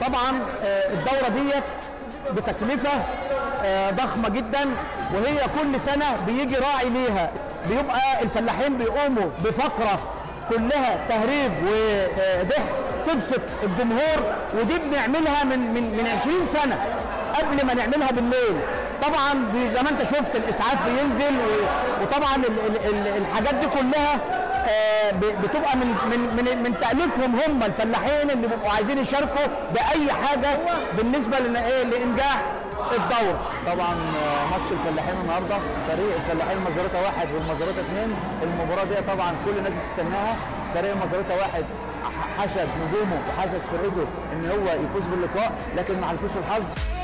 طبعا آه، الدوره ديت بتكلفه آه، ضخمه جدا وهي كل سنه بيجي راعي ليها بيبقى الفلاحين بيقوموا بفقره كلها تهريب وضحك تبسط الجمهور ودي بنعملها من من من 20 سنه قبل ما نعملها بالليل طبعا دي زي ما انت شفت الاسعاف بينزل و- وطبعا ال ال ال الحاجات دي كلها آه، ب- بتبقى من من من من تاليفهم هم الفلاحين اللي بيبقوا عايزين يشاركوا باي حاجه بالنسبه لن- إيه، لانجاح الدوره طبعا آه، ماتش الفلاحين النهارده فريق الفلاحين مزاريطه واحد والمزاريطه اثنين المباراه دي طبعا كل الناس بتستناها فريق المزاريطه واحد ح- حشد نجومه وحشد فرقته ان هو يفوز باللقاء لكن ما حلفوش الحظ